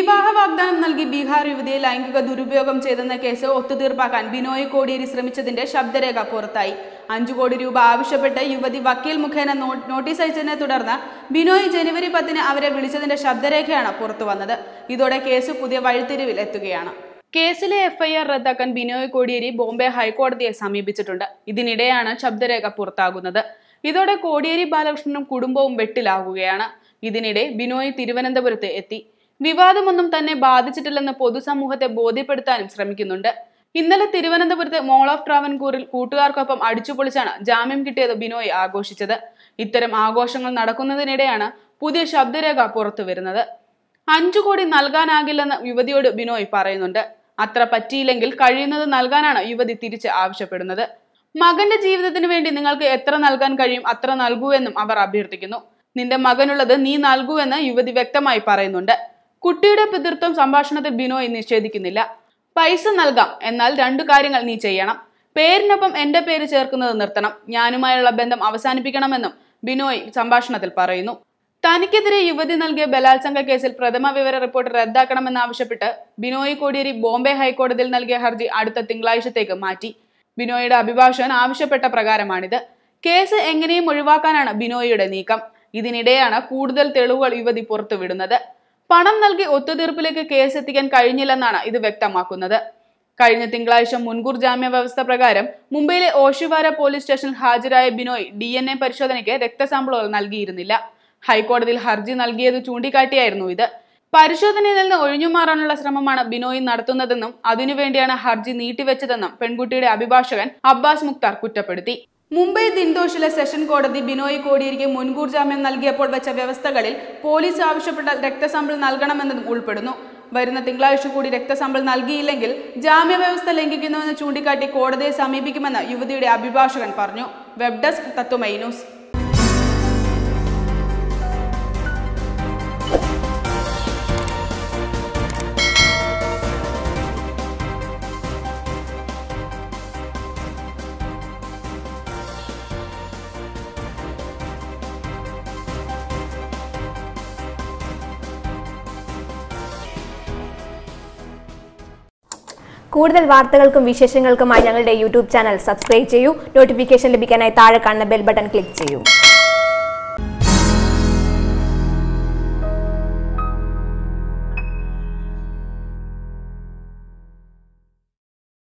വിവാഹ വാഗ്ദാനം നൽകി ബീഹാർ യുവതിയെ ലൈംഗിക ദുരുപയോഗം ചെയ്തെന്ന കേസ് ഒത്തുതീർപ്പാക്കാൻ ബിനോയ് കോടിയേരി ശ്രമിച്ചതിന്റെ ശബ്ദരേഖ പുറത്തായി അഞ്ചു കോടി രൂപ ആവശ്യപ്പെട്ട് യുവതി വക്കീൽ മുഖേന നോ- നോട്ടീസ് അയച്ചതിനെ തുടർന്ന് ബിനോയ് ജനുവരി പത്തിന് അവരെ വിളിച്ചതിന്റെ ശബ്ദരേഖയാണ് പുറത്തു വന്നത് ഇതോടെ കേസ് പുതിയ വഴിത്തിരിവിൽ എത്തുകയാണ് കേസിലെ എഫ്ഐആർ റദ്ദാക്കാൻ ബിനോയ് കോടിയേരി ബോംബെ ഹൈക്കോടതിയെ സമീപിച്ചിട്ടുണ്ട് ഇതിനിടെയാണ് ശബ്ദരേഖ പുറത്താകുന്നത് ഇതോടെ കോടിയേരി ബാലകൃഷ്ണനും കുടുംബവും വെട്ടിലാകുകയാണ് ഇതിനിടെ ബിനോയ് തിരുവനന്തപുരത്ത് എത്തി വിവാദമൊന്നും തന്നെ ബാധിച്ചിട്ടില്ലെന്ന് പൊതുസമൂഹത്തെ ബോധ്യപ്പെടുത്താനും ശ്രമിക്കുന്നുണ്ട് ഇന്നലെ തിരുവനന്തപുരത്ത് മോൾ ഓഫ് ട്രാവൻകൂറിൽ കൂട്ടുകാർക്കൊപ്പം അടിച്ചുപൊളിച്ചാണ് ജാമ്യം കിട്ടിയത് ബിനോയ് ആഘോഷിച്ചത് ഇത്തരം ആഘോഷങ്ങൾ നടക്കുന്നതിനിടെയാണ് പുതിയ ശബ്ദരേഖ പുറത്തു വരുന്നത് അഞ്ചു കോടി നൽകാനാകില്ലെന്ന് യുവതിയോട് ബിനോയ് പറയുന്നുണ്ട് അത്ര പറ്റിയില്ലെങ്കിൽ കഴിയുന്നത് നൽകാനാണ് യുവതി തിരിച്ച് ആവശ്യപ്പെടുന്നത് മകന്റെ ജീവിതത്തിന് വേണ്ടി നിങ്ങൾക്ക് എത്ര നൽകാൻ കഴിയും അത്ര നൽകൂ എന്നും അവർ അഭ്യർത്ഥിക്കുന്നു നിന്റെ മകനുള്ളത് നീ നൽകൂ എന്ന് യുവതി വ്യക്തമായി പറയുന്നുണ്ട് കുട്ടിയുടെ പിതൃത്വം സംഭാഷണത്തിൽ ബിനോയ് നിഷേധിക്കുന്നില്ല പൈസ നൽകാം എന്നാൽ രണ്ടു കാര്യങ്ങൾ നീ ചെയ്യണം പേരിനൊപ്പം എന്റെ പേര് ചേർക്കുന്നത് നിർത്തണം ഞാനുമായുള്ള ബന്ധം അവസാനിപ്പിക്കണമെന്നും ബിനോയ് സംഭാഷണത്തിൽ പറയുന്നു തനിക്കെതിരെ യുവതി നൽകിയ ബലാത്സംഗ കേസിൽ പ്രഥമ വിവര റിപ്പോർട്ട് റദ്ദാക്കണമെന്നാവശ്യപ്പെട്ട് ബിനോയ് കോടിയേരി ബോംബെ ഹൈക്കോടതിയിൽ നൽകിയ ഹർജി അടുത്ത തിങ്കളാഴ്ചത്തേക്ക് മാറ്റി ബിനോയിയുടെ അഭിഭാഷകൻ ആവശ്യപ്പെട്ട പ്രകാരമാണിത് കേസ് എങ്ങനെയും ഒഴിവാക്കാനാണ് ബിനോയിയുടെ നീക്കം ഇതിനിടെയാണ് കൂടുതൽ തെളിവുകൾ യുവതി പുറത്തുവിടുന്നത് പണം നൽകി ഒത്തുതീർപ്പിലേക്ക് കേസ് എത്തിക്കാൻ കഴിഞ്ഞില്ലെന്നാണ് ഇത് വ്യക്തമാക്കുന്നത് കഴിഞ്ഞ തിങ്കളാഴ്ച മുൻകൂർ ജാമ്യ വ്യവസ്ഥ പ്രകാരം മുംബൈയിലെ ഓഷിവാര പോലീസ് സ്റ്റേഷനിൽ ഹാജരായ ബിനോയ് ഡി എൻ എ പരിശോധനയ്ക്ക് രക്തസാമ്പിളുകൾ നൽകിയിരുന്നില്ല ഹൈക്കോടതിയിൽ ഹർജി നൽകിയത് ചൂണ്ടിക്കാട്ടിയായിരുന്നു ഇത് പരിശോധനയിൽ നിന്ന് ഒഴിഞ്ഞുമാറാനുള്ള ശ്രമമാണ് ബിനോയ് നടത്തുന്നതെന്നും അതിനുവേണ്ടിയാണ് ഹർജി നീട്ടിവെച്ചതെന്നും പെൺകുട്ടിയുടെ അഭിഭാഷകൻ അബ്ബാസ് മുക്താർ കുറ്റപ്പെടുത്തി മുംബൈ ദിൻദോഷിലെ സെഷൻ കോടതി ബിനോയ് കോടിയേരിക്ക് മുൻകൂർ ജാമ്യം നൽകിയപ്പോൾ വെച്ച വ്യവസ്ഥകളിൽ പോലീസ് ആവശ്യപ്പെട്ടാൽ രക്തസാമ്പിൾ നൽകണമെന്നതും ഉൾപ്പെടുന്നു വരുന്ന തിങ്കളാഴ്ച കൂടി രക്തസാമ്പിൾ നൽകിയില്ലെങ്കിൽ ജാമ്യ വ്യവസ്ഥ ലംഘിക്കുന്നുവെന്ന് ചൂണ്ടിക്കാട്ടി കോടതിയെ സമീപിക്കുമെന്ന് യുവതിയുടെ അഭിഭാഷകൻ പറഞ്ഞു വെബ് ഡെസ്ക് തത്വമൈ ന്യൂസ് കൂടുതൽ വാർത്തകൾക്കും വിശേഷങ്ങൾക്കുമായി ഞങ്ങളുടെ യൂട്യൂബ് ചാനൽ സബ്സ്ക്രൈബ് ചെയ്യൂ നോട്ടിഫിക്കേഷൻ ലഭിക്കാനായി താഴെ കാണുന്ന ബെൽ ബട്ടൺ ക്ലിക്ക് ചെയ്യൂ